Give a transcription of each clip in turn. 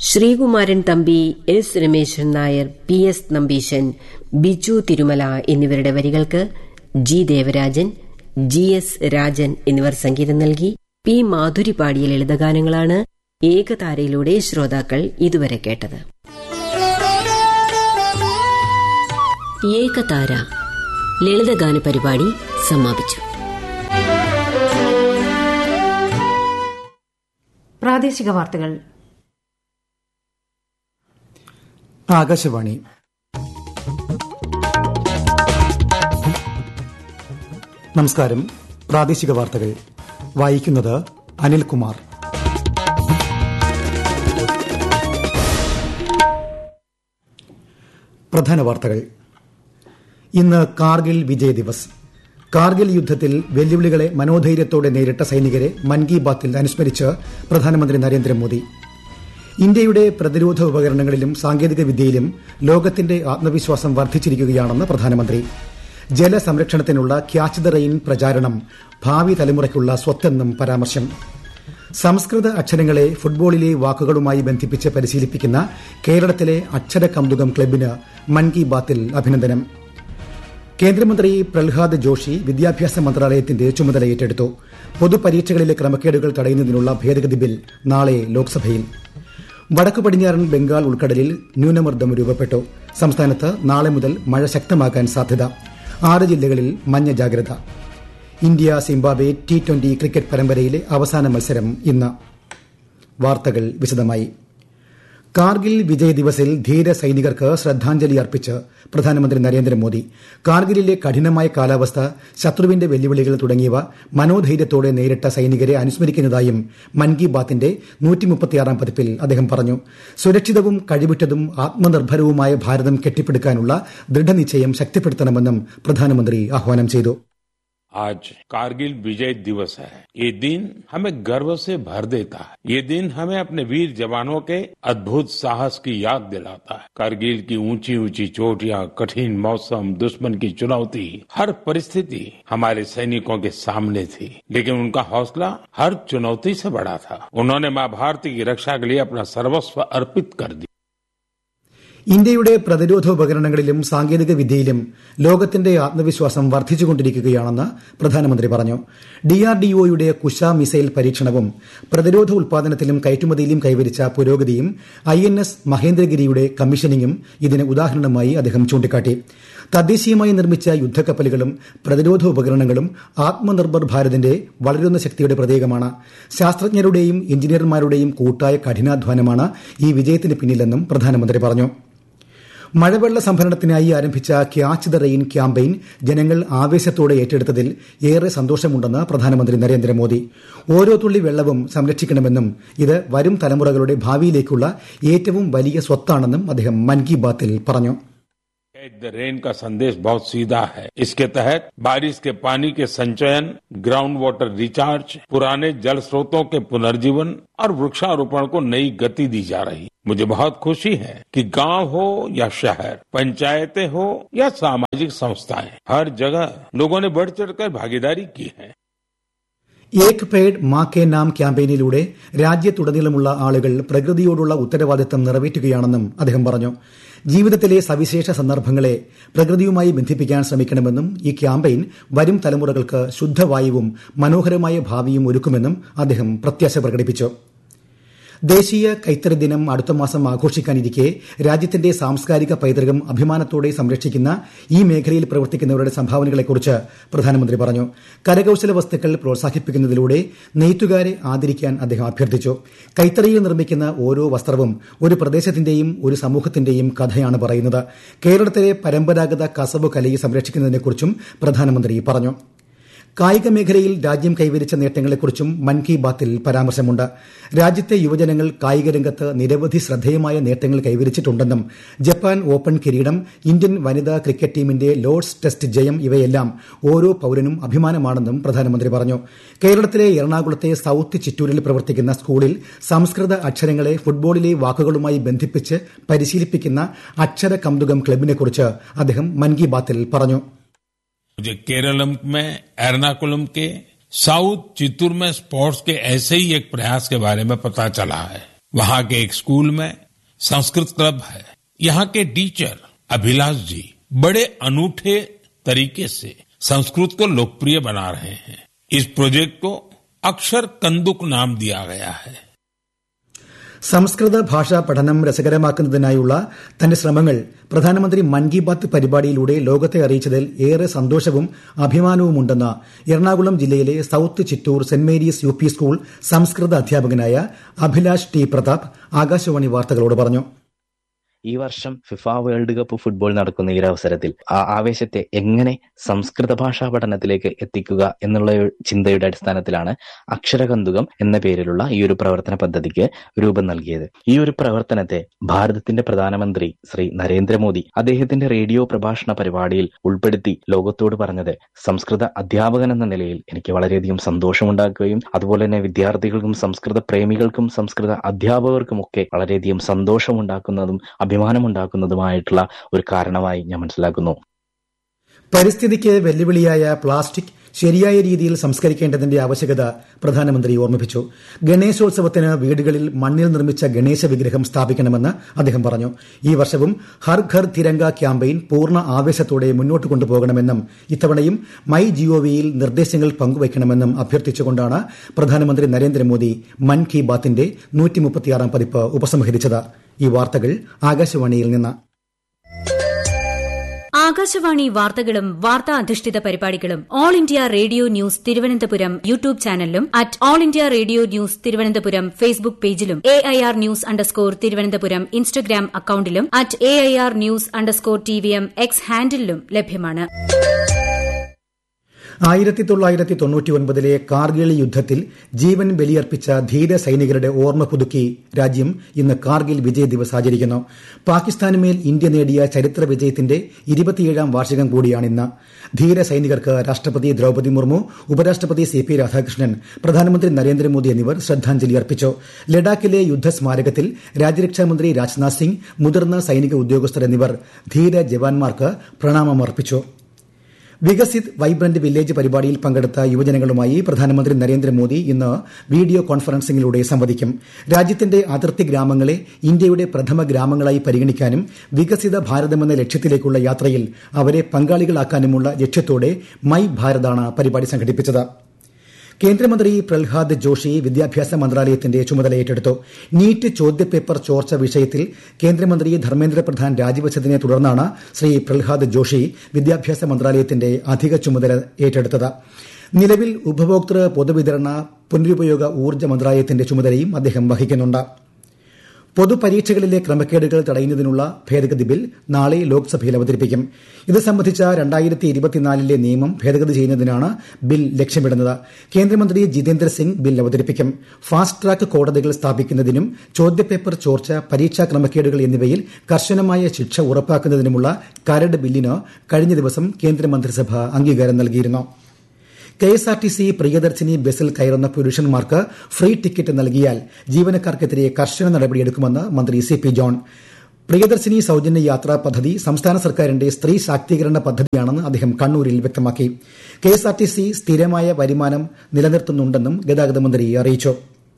Sreekumaran Thampi S Rameshan Nair P S Nambeesan Biju Thirumala എന്നിവരുടെ വരികൾക്ക് G Devarajan G S Rajan എന്നിവർ സംഗീതം നൽകി പി മാധുരി പാടിയ ലളിതഗാനങ്ങളാണ് ഏകതാരയിലൂടെ ശ്രോതാക്കൾ ഇതുവരെ കേട്ടത് ഏകതാര ലളിതഗാന പരിപാടി സമാപിച്ചു പ്രാദേശിക വാർത്തകൾ ആകാശവാണി നമസ്കാരം പ്രാദേശിക വാർത്തകൾ വായിക്കുന്നത് അനിൽകുമാർ പ്രധാന വാർത്തകൾ ഇന്ന് കാർഗിൽ വിജയ് ദിവസ് കാർഗിൽ യുദ്ധത്തിൽ വെല്ലുവിളികളെ മനോധൈര്യത്തോടെ നേരിട്ട സൈനികരെ മൻ കി ബാത്തിൽ അനുസ്മരിച്ച് പ്രധാനമന്ത്രി നരേന്ദ്രമോദി ഇന്ത്യയുടെ പ്രതിരോധ ഉപകരണങ്ങളിലും സാങ്കേതിക വിദ്യയിലും ലോകത്തിന്റെ ആത്മവിശ്വാസം വർദ്ധിച്ചിരിക്കുകയാണെന്ന് പ്രധാനമന്ത്രി ജലസംരക്ഷണത്തിനുള്ള ക്യാച്ച് ദ റെയിൻ പ്രചാരണം ഭാവി തലമുറയ്ക്കുള്ള സ്വത്തെന്നും പരാമർശം സംസ്കൃത അക്ഷരങ്ങളെ ഫുട്ബോളിലെ വാക്കുകളുമായി ബന്ധിപ്പിച്ച് പരിശീലിപ്പിക്കുന്ന കേരളത്തിലെ അക്ഷര കൗതുകം ക്ലബിന് മൻ കി ബാത്തിൽ അഭിനന്ദനം കേന്ദ്രമന്ത്രി പ്രഹ്ലാദ് ജോഷി വിദ്യാഭ്യാസ മന്ത്രാലയത്തിന്റെ ചുമതല ഏറ്റെടുത്തു പൊതുപരീക്ഷകളിലെ ക്രമക്കേടുകൾ തടയുന്നതിനുള്ള ഭേദഗതി ബിൽ നാളെ ലോക്സഭയിൽ വടക്കു പടിഞ്ഞാറൻ ബംഗാൾ ഉൾക്കടലിൽ ന്യൂനമർദ്ദം രൂപപ്പെട്ടു സംസ്ഥാനത്ത് നാളെ മുതൽ മഴ ശക്തമാകാൻ സാധ്യത ആറ് ജില്ലകളിൽ മഞ്ഞ ജാഗ്രത India Zimbabwe T twenty cricket പരമ്പരയിലെ അവസാന മത്സരം ഇന്ന് വാർത്തകൾ വിശദമായി കാർഗിൽ വിജയ് ദിവസിൽ ധീര സൈനികർക്ക് ശ്രദ്ധാഞ്ജലി അർപ്പിച്ച് പ്രധാനമന്ത്രി നരേന്ദ്രമോദി കാർഗിലിലെ കഠിനമായ കാലാവസ്ഥ ശത്രുവിന്റെ വെല്ലുവിളികൾ തുടങ്ങിയവ മനോധൈര്യത്തോടെ നേരിട്ട സൈനികരെ അനുസ്മരിക്കുന്നതായും മൻ കി ബാത്തിന്റെ നൂറ്റിമുപ്പത്തിയാറാം പതിപ്പിൽ അദ്ദേഹം പറഞ്ഞു സുരക്ഷിതവും കഴിവുറ്റതും ആത്മനിർഭരവുമായ ഭാരതം കെട്ടിപ്പടുക്കാനുള്ള ദൃഢനിശ്ചയം ശക്തിപ്പെടുത്തണമെന്നും പ്രധാനമന്ത്രി ആഹ്വാനം ചെയ്തു आज कारगिल विजय दिवस है ये दिन हमें गर्व से भर देता है ये दिन हमें अपने वीर जवानों के अद्भुत साहस की याद दिलाता है कारगिल की ऊंची ऊंची चोटियां कठिन मौसम दुश्मन की चुनौती हर परिस्थिति हमारे सैनिकों के सामने थी लेकिन उनका हौसला हर चुनौती से बड़ा था उन्होंने मां भारती की रक्षा के लिए अपना सर्वस्व अर्पित कर दिया ഇന്ത്യയുടെ പ്രതിരോധ ഉപകരണങ്ങളിലും സാങ്കേതിക വിദ്യയിലും ലോകത്തിന്റെ ആത്മവിശ്വാസം വർദ്ധിച്ചുകൊണ്ടിരിക്കുകയാണെന്ന് പ്രധാനമന്ത്രി പറഞ്ഞു ഡിആർഡിഒയുടെ കുശ മിസൈൽ പരീക്ഷണവും പ്രതിരോധ ഉൽപാദനത്തിലും കയറ്റുമതിയിലും കൈവരിച്ച പുരോഗതിയും ഐ എൻ എസ് മഹേന്ദ്രഗിരിയുടെ കമ്മീഷനിങ്ങും ഇതിന് ഉദാഹരണമായി അദ്ദേഹം ചൂണ്ടിക്കാട്ടി തദ്ദേശീയമായി നിർമ്മിച്ച യുദ്ധക്കപ്പലുകളും പ്രതിരോധ ഉപകരണങ്ങളും ആത്മനിർഭർ ഭാരതിന്റെ വളരുന്ന ശക്തിയുടെ പ്രതീകമാണ് ശാസ്ത്രജ്ഞരുടെയും എഞ്ചിനീയർമാരുടെയും കൂട്ടായ കഠിനാധ്വാനമാണ് ഈ വിജയത്തിന് പിന്നിലെന്നും പ്രധാനമന്ത്രി പറഞ്ഞു മഴവെള്ള സംഭരണത്തിനായി ആരംഭിച്ച ക്യാച്ച് ദ റെയിൻ ക്യാമ്പയിൻ ജനങ്ങൾ ആവേശത്തോടെ ഏറ്റെടുത്തതിൽ ഏറെ സന്തോഷമുണ്ടെന്ന് പ്രധാനമന്ത്രി നരേന്ദ്രമോദി ഓരോ തുള്ളി വെള്ളവും സംരക്ഷിക്കണമെന്നും ഇത് വരും തലമുറകളുടെ ഭാവിയിലേക്കുള്ള ഏറ്റവും വലിയ സ്വത്താണെന്നും അദ്ദേഹം മൻ കി ബാത്തിൽ പറഞ്ഞു कैच द रेन का संदेश बहुत सीधा है इसके तहत बारिश के पानी के संचयन ग्राउंड वाटर रिचार्ज पुराने जल स्रोतों के पुनर्जीवन और वृक्षारोपण को नई गति दी जा रही मुझे बहुत खुशी है कि गांव हो या शहर पंचायतें हो या सामाजिक संस्थाएं हर जगह लोगों ने बढ़ चढ़कर भागीदारी की है ഏക് പേഡ് മാ കെ നാം ക്യാമ്പയിനിലൂടെ രാജ്യത്തുടനീളമുള്ള ആളുകൾ പ്രകൃതിയോടുള്ള ഉത്തരവാദിത്തം നിറവേറ്റുകയാണെന്നും അദ്ദേഹം പറഞ്ഞു ജീവിതത്തിലെ സവിശേഷ സന്ദർഭങ്ങളെ പ്രകൃതിയുമായി ബന്ധിപ്പിക്കാൻ ശ്രമിക്കണമെന്നും ഈ ക്യാമ്പയിൻ വരും തലമുറകൾക്ക് ശുദ്ധവായുവും മനോഹരമായ ഭാവിയും ഒരുക്കുമെന്നും അദ്ദേഹം പ്രത്യാശ പ്രകടിപ്പിച്ചു ദേശീയ കൈത്തറി ദിനം അടുത്ത മാസം ആഘോഷിക്കാനിരിക്കെ രാജ്യത്തിന്റെ സാംസ്കാരിക പൈതൃകം അഭിമാനത്തോടെ സംരക്ഷിക്കുന്ന ഈ മേഖലയിൽ പ്രവർത്തിക്കുന്നവരുടെ സംഭാവനകളെക്കുറിച്ച് പ്രധാനമന്ത്രി പറഞ്ഞു കരകൌശല വസ്തുക്കൾ പ്രോത്സാഹിപ്പിക്കുന്നതിലൂടെ നെയ്ത്തുകാരെ ആദരിക്കാൻ അദ്ദേഹം അഭ്യർത്ഥിച്ചു കൈത്തറിയിൽ നിർമ്മിക്കുന്ന ഓരോ വസ്ത്രവും ഒരു പ്രദേശത്തിന്റെയും ഒരു സമൂഹത്തിന്റെയും കഥയാണ് പറയുന്നത് കേരളത്തിലെ പരമ്പരാഗത കസവ് കലയെ സംരക്ഷിക്കുന്നതിനെക്കുറിച്ചും പ്രധാനമന്ത്രി പറഞ്ഞു കായിക മേഖലയിൽ രാജ്യം കൈവരിച്ച നേട്ടങ്ങളെക്കുറിച്ചും മൻ കി ബാത്തിൽ പരാമർശമുണ്ട് രാജ്യത്തെ യുവജനങ്ങൾ കായിക രംഗത്ത് നിരവധി ശ്രദ്ധേയമായ നേട്ടങ്ങൾ കൈവരിച്ചിട്ടുണ്ടെന്നും ജപ്പാൻ ഓപ്പൺ കിരീടം ഇന്ത്യൻ വനിതാ ക്രിക്കറ്റ് ടീമിന്റെ ലോർഡ്സ് ടെസ്റ്റ് ജയം ഇവയെല്ലാം ഓരോ പൌരനും അഭിമാനമാണെന്നും പ്രധാനമന്ത്രി പറഞ്ഞു കേരളത്തിലെ എറണാകുളത്തെ സൌത്ത് ചിറ്റൂരിൽ പ്രവർത്തിക്കുന്ന സ്കൂളിൽ സംസ്കൃത അക്ഷരങ്ങളെ ഫുട്ബോളിലെ വാക്കുകളുമായി ബന്ധിപ്പിച്ച് പരിശീലിപ്പിക്കുന്ന അക്ഷര കൗതുകം ക്ലബിനെക്കുറിച്ച് അദ്ദേഹം മൻ കി ബാത്തിൽ പറഞ്ഞു मुझे केरलम में एर्नाकुलम के साउथ चित्तूर में स्पोर्ट्स के ऐसे ही एक प्रयास के बारे में पता चला है वहां के एक स्कूल में संस्कृत क्लब है यहाँ के टीचर अभिलाष जी बड़े अनूठे तरीके से संस्कृत को लोकप्रिय बना रहे हैं इस प्रोजेक्ट को अक्षर कंदुक नाम दिया गया है സംസ്കൃത ഭാഷാ പഠനം രസകരമാക്കുന്നതിനായുള്ള തന്റെ ശ്രമങ്ങൾ പ്രധാനമന്ത്രി മൻ കി ബാത്ത് പരിപാടിയിലൂടെ ലോകത്തെ അറിയിച്ചതിൽ ഏറെ സന്തോഷവും അഭിമാനവുമുണ്ടെന്ന് എറണാകുളം ജില്ലയിലെ south Chittoor saint Mary's U P school സംസ്കൃത അധ്യാപകനായ അഭിലാഷ് ടി പ്രതാപ് ആകാശവാണി വാർത്തകളോട് പറഞ്ഞു ഈ വർഷം ഫിഫ വേൾഡ് കപ്പ് ഫുട്ബോൾ നടക്കുന്ന ഈ ഒരു അവസരത്തിൽ ആ ആവേശത്തെ എങ്ങനെ സംസ്കൃത ഭാഷാ പഠനത്തിലേക്ക് എത്തിക്കുക എന്നുള്ള ചിന്തയുടെ അടിസ്ഥാനത്തിലാണ് അക്ഷരകന്തുകം എന്ന പേരിലുള്ള ഈ ഒരു പ്രവർത്തന പദ്ധതിക്ക് രൂപം നൽകിയത് ഈ ഒരു പ്രവർത്തനത്തെ ഭാരതത്തിന്റെ പ്രധാനമന്ത്രി ശ്രീ നരേന്ദ്രമോദി അദ്ദേഹത്തിന്റെ റേഡിയോ പ്രഭാഷണ പരിപാടിയിൽ ഉൾപ്പെടുത്തി ലോകത്തോട് പറഞ്ഞത് സംസ്കൃത അധ്യാപകൻ എന്ന നിലയിൽ എനിക്ക് വളരെയധികം സന്തോഷമുണ്ടാക്കുകയും അതുപോലെ തന്നെ വിദ്യാർത്ഥികൾക്കും സംസ്കൃത പ്രേമികൾക്കും സംസ്കൃത അധ്യാപകർക്കും ഒക്കെ വളരെയധികം സന്തോഷമുണ്ടാക്കുന്നതും അഭിമാനമുണ്ടാക്കുന്നതുമായിട്ടുള്ള ഒരു കാരണമായി ഞാൻ മനസ്സിലാക്കുന്നു പരിസ്ഥിതിക്ക് വെല്ലുവിളിയായ പ്ലാസ്റ്റിക് ശരിയായ രീതിയിൽ സംസ്കരിക്കേണ്ടതിന്റെ ആവശ്യകത പ്രധാനമന്ത്രി ഓർമ്മിപ്പിച്ചു ഗണേശോത്സവത്തിന് വീടുകളിൽ മണ്ണിൽ നിർമ്മിച്ച ഗണേശ വിഗ്രഹം സ്ഥാപിക്കണമെന്ന് അദ്ദേഹം പറഞ്ഞു ഈ വർഷവും ഹർ ഘർ തിരങ്ക ക്യാമ്പയിൻ പൂർണ്ണ ആവേശത്തോടെ മുന്നോട്ട് കൊണ്ടുപോകണമെന്നും ഇത്തവണയും മൈ ജിഒവിയിൽ നിർദ്ദേശങ്ങൾ പങ്കുവയ്ക്കണമെന്നും അഭ്യർത്ഥിച്ചുകൊണ്ടാണ് പ്രധാനമന്ത്രി നരേന്ദ്രമോദി മൻ കി ബാത്തിന്റെ പതിപ്പ് ഉപസംഹരിച്ചത് ഈ വാർത്തകൾ ആകാശവാണിയിൽ നിന്ന് ആകാശവാണി വാർത്തകളും വാർത്താ അധിഷ്ഠിത പരിപാടികളും all India radio news Thiruvananthapuram YouTube ചാനലിലും at all India radio news Thiruvananthapuram Facebook പേജിലും A I R news underscore Thiruvananthapuram Instagram അക്കൌണ്ടിലും at A I R news underscore T V M X ഹാൻഡിലും ലഭ്യമാണ് ആയിരത്തി തൊള്ളായിരത്തി തൊണ്ണൂറ്റി ഒൻപതിലെ കാർഗിൽ യുദ്ധത്തിൽ ജീവൻ ബലിയർപ്പിച്ച ധീര സൈനികരുടെ ഓർമ്മ പുതുക്കി രാജ്യം ഇന്ന് കാർഗിൽ വിജയ് ദിവസ് ആചരിക്കുന്നു പാകിസ്ഥാനുമേൽ ഇന്ത്യ നേടിയ ചരിത്ര വിജയത്തിന്റെ ഇരുപത്തിയേഴാം വാർഷികം കൂടിയാണിന്ന് ധീര സൈനികർക്ക് രാഷ്ട്രപതി ദ്രൌപദി മുർമു ഉപരാഷ്ട്രപതി സി പി രാധാകൃഷ്ണൻ പ്രധാനമന്ത്രി നരേന്ദ്രമോദി എന്നിവർ ശ്രദ്ധാഞ്ജലി അർപ്പിച്ചു ലഡാക്കിലെ യുദ്ധസ്മാരകത്തിൽ രാജ്യരക്ഷാമന്ത്രി രാജ്നാഥ് സിംഗ് മുതിർന്ന സൈനിക ഉദ്യോഗസ്ഥർ എന്നിവർ ധീര ജവാന്മാർക്ക് പ്രണാമമർപ്പിച്ചു വികസിത് വൈബ്രന്റ് വില്ലേജ് പരിപാടിയിൽ പങ്കെടുത്ത യുവജനങ്ങളുമായി പ്രധാനമന്ത്രി നരേന്ദ്രമോദി ഇന്ന് വീഡിയോ കോൺഫറൻസിംഗിലൂടെ സംവദിക്കും രാജ്യത്തിന്റെ അതിർത്തി ഗ്രാമങ്ങളെ ഇന്ത്യയുടെ പ്രഥമ ഗ്രാമങ്ങളായി പരിഗണിക്കാനും വികസിത ഭാരതമെന്ന ലക്ഷ്യത്തിലേക്കുള്ള യാത്രയിൽ അവരെ പങ്കാളികളാക്കാനുമുള്ള ലക്ഷ്യത്തോടെ മൈ ഭാരതാണ് പരിപാടി സംഘടിപ്പിച്ചത് കേന്ദ്രമന്ത്രി പ്രഹ്ലാദ് ജോഷി വിദ്യാഭ്യാസ മന്ത്രാലയത്തിന്റെ ചുമതല ഏറ്റെടുത്തു നീറ്റ് ചോദ്യപേപ്പർ ചോർച്ച വിഷയത്തിൽ കേന്ദ്രമന്ത്രി ധർമ്മേന്ദ്ര പ്രധാൻ രാജിവച്ചതിനെ തുടർന്നാണ് ശ്രീ പ്രഹ്ലാദ് ജോഷി വിദ്യാഭ്യാസ മന്ത്രാലയത്തിന്റെ അധിക ചുമതല ഏറ്റെടുത്തത് നിലവിൽ ഉപഭോക്തൃ പൊതുവിതരണ പുനരുപയോഗ ഊർജ്ജ മന്ത്രാലയത്തിന്റെ ചുമതലയും അദ്ദേഹം വഹിക്കുന്നുണ്ട് പൊതുപരീക്ഷകളിലെ ക്രമക്കേടുകൾ തടയുന്നതിനുള്ള ഭേദഗതി ബിൽ നാളെ ലോക്സഭയിൽ അവതരിപ്പിക്കും ഇത് സംബന്ധിച്ച രണ്ടായിരത്തി ഇരുപത്തിനാലിലെ നിയമം ഭേദഗതി ചെയ്യുന്നതിനാണ് ബിൽ ലക്ഷ്യമിടുന്നത് കേന്ദ്രമന്ത്രി ജിതേന്ദ്ര സിംഗ് ബിൽ അവതരിപ്പിക്കും ഫാസ്റ്റ് ട്രാക്ക് കോടതികൾ സ്ഥാപിക്കുന്നതിനും ചോദ്യപേപ്പർ ചോർച്ച പരീക്ഷാ ക്രമക്കേടുകൾ എന്നിവയിൽ കർശനമായ ശിക്ഷ ഉറപ്പാക്കുന്നതിനുമുള്ള കരട് ബില്ലിന് കഴിഞ്ഞ ദിവസം കേന്ദ്രമന്ത്രിസഭ അംഗീകാരം നൽകിയിരുന്നു കെഎസ്ആർടിസി പ്രിയദർശിനി ബസ്സിൽ കയറുന്ന പുരുഷന്മാർക്ക് ഫ്രീ ടിക്കറ്റ് നൽകിയാൽ ജീവനക്കാർക്കെതിരെ കർശന നടപടിയെടുക്കുമെന്ന് മന്ത്രി സി പി ജോൺ പ്രിയദർശിനി സൌജന്യ യാത്രാ പദ്ധതി സംസ്ഥാന സർക്കാരിന്റെ സ്ത്രീ ശാക്തീകരണ പദ്ധതിയാണെന്ന് അദ്ദേഹം കണ്ണൂരിൽ വ്യക്തമാക്കി കെഎസ്ആർടിസി സ്ഥിരമായ വരുമാനം നിലനിർത്തുന്നുണ്ടെന്നും ഗതാഗത മന്ത്രി അറിയിച്ചു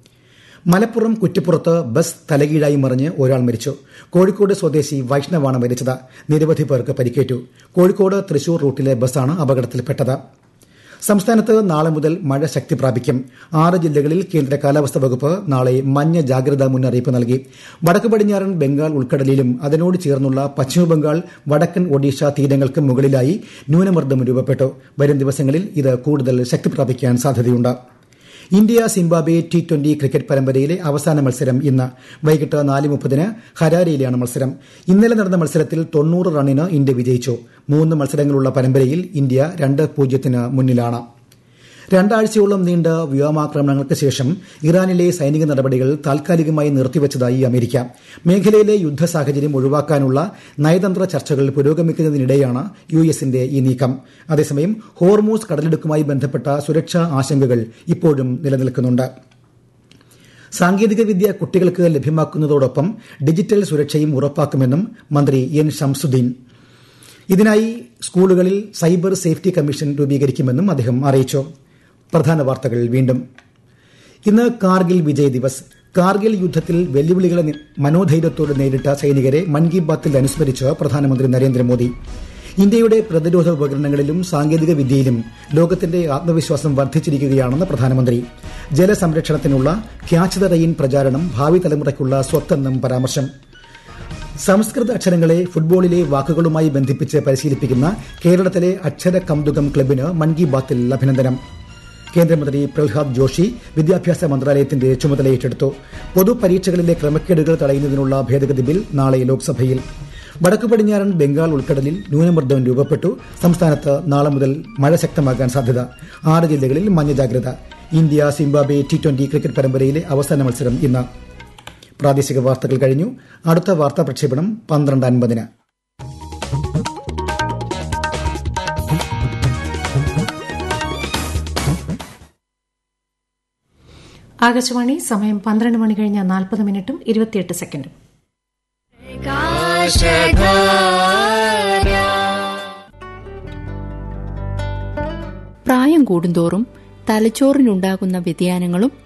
മലപ്പുറം കുറ്റിപ്പുറത്ത് ബസ് തലകീഴായി മറിഞ്ഞ് ഒരാൾ മരിച്ചു കോഴിക്കോട് സ്വദേശി വൈഷ്ണവാണ് മരിച്ചത് നിരവധി പേർക്ക് പരിക്കേറ്റു കോഴിക്കോട് തൃശൂർ റൂട്ടിലെ ബസ്സാണ് അപകടത്തിൽപ്പെട്ടത് സംസ്ഥാനത്ത് നാളെ മുതൽ മഴ ശക്തി പ്രാപിക്കും ആറ് ജില്ലകളിൽ കേന്ദ്ര കാലാവസ്ഥാ വകുപ്പ് നാളെ മഞ്ഞ ജാഗ്രതാ മുന്നറിയിപ്പ് നൽകി വടക്ക് പടിഞ്ഞാറൻ ബംഗാൾ ഉൾക്കടലിലും അതിനോട് ചേർന്നുള്ള പശ്ചിമബംഗാൾ വടക്കൻ ഒഡീഷ തീരങ്ങൾക്ക് മുകളിലായി ന്യൂനമർദ്ദം രൂപപ്പെട്ടു വരും ദിവസങ്ങളിൽ ഇത് കൂടുതൽ ശക്തി പ്രാപിക്കാൻ സാധ്യതയുണ്ട് India Zimbabwe T twenty cricket പരമ്പരയിലെ അവസാന മത്സരം ഇന്ന് വൈകിട്ട് നാല് മുപ്പതിന് ഹരാരയിലാണ് മത്സരം ഇന്നലെ നടന്ന മത്സരത്തിൽ തൊണ്ണൂറ് റണ്ണിന് ഇന്ത്യ വിജയിച്ചു മൂന്ന് മത്സരങ്ങളുള്ള പരമ്പരയിൽ ഇന്ത്യ രണ്ട് പൂജ്യത്തിന് മുന്നിലാണ് രണ്ടാഴ്ചയോളം നീണ്ട വ്യോമാക്രമണങ്ങൾക്ക് ശേഷം ഇറാനിലെ സൈനിക നടപടികൾ താൽക്കാലികമായി നിർത്തിവച്ചതായി അമേരിക്ക മേഖലയിലെ യുദ്ധ സാഹചര്യം ഒഴിവാക്കാനുള്ള നയതന്ത്ര ചർച്ചകൾ പുരോഗമിക്കുന്നതിനിടെയാണ് യു എസിന്റെ ഈ നീക്കം അതേസമയം ഹോർമൂസ് കടലെടുക്കുമായി ബന്ധപ്പെട്ട സുരക്ഷാ ആശങ്കകൾ ഇപ്പോഴും നിലനിൽക്കുന്നുണ്ട് സാങ്കേതികവിദ്യ കുട്ടികൾക്ക് ലഭ്യമാക്കുന്നതോടൊപ്പം ഡിജിറ്റൽ സുരക്ഷയും ഉറപ്പാക്കുമെന്നും മന്ത്രി എൻ ഷംസുദ്ദീൻ ഇതിനായി സ്കൂളുകളിൽ സൈബർ സേഫ്റ്റി കമ്മീഷൻ രൂപീകരിക്കുമെന്നും അദ്ദേഹം അറിയിച്ചു പ്രധാന വാർത്തകൾ വീണ്ടും ഇന്ന് കാർഗിൽ വിജയ് ദിവസ് കാർഗിൽ യുദ്ധത്തിൽ വെല്ലുവിളികളെ നി- മനോധൈര്യത്തോടെ നേരിട്ട സൈനികരെ മൻ കി ബാത്തിൽ അനുസ്മരിച്ച് പ്രധാനമന്ത്രി നരേന്ദ്രമോദി ഇന്ത്യയുടെ പ്രതിരോധ ഉപകരണങ്ങളിലും സാങ്കേതിക വിദ്യയിലും ലോകത്തിന്റെ ആത്മവിശ്വാസം വർദ്ധിച്ചിരിക്കുകയാണെന്ന് പ്രധാനമന്ത്രി ജലസംരക്ഷണത്തിനുള്ള ക്യാച്ച് ദ റെയിൻ പ്രചാരണം ഭാവി തലമുറയ്ക്കുള്ള സ്വത്തെന്നും പരാമർശം സംസ്കൃത അക്ഷരങ്ങളെ ഫുട്ബോളിലെ വാക്കുകളുമായി ബന്ധിപ്പിച്ച് പരിശീലിപ്പിക്കുന്ന കേരളത്തിലെ അക്ഷര കൗതുകം ക്ലബിന് മൻ കി ബാത്തിൽ അഭിനന്ദനം കേന്ദ്രമന്ത്രി പ്രഹ്ലാദ് ജോഷി വിദ്യാഭ്യാസ മന്ത്രാലയത്തിന്റെ ചുമതല ഏറ്റെടുത്തു പൊതുപരീക്ഷകളിലെ ക്രമക്കേടുകൾ തടയുന്നതിനുള്ള ഭേദഗതി ബിൽ നാളെ ലോക്സഭയിൽ വടക്കു പടിഞ്ഞാറൻ ബംഗാൾ ഉൾക്കടലിൽ ന്യൂനമർദ്ദം രൂപപ്പെട്ടു സംസ്ഥാനത്ത് നാളെ മുതൽ മഴ ശക്തമാകാൻ സാധ്യത ആറ് ജില്ലകളിൽ മഞ്ഞ ജാഗ്രത India Zimbabwe T twenty cricket പരമ്പരയിലെ അവസാന മത്സരം ഇന്ന് പ്രാദേശിക വാർത്തകൾ കഴിഞ്ഞു അടുത്ത വാർത്താ പ്രക്ഷേപണം പന്ത്രണ്ട് അൻപതിന് ആകാശവാണി സമയം പന്ത്രണ്ട് മണി കഴിഞ്ഞ നാൽപ്പത് മിനിറ്റും ഇരുപത്തിയെട്ട് സെക്കൻഡും പ്രായം കൂടുന്തോറും തലച്ചോറിനുണ്ടാകുന്ന വ്യതിയാനങ്ങളും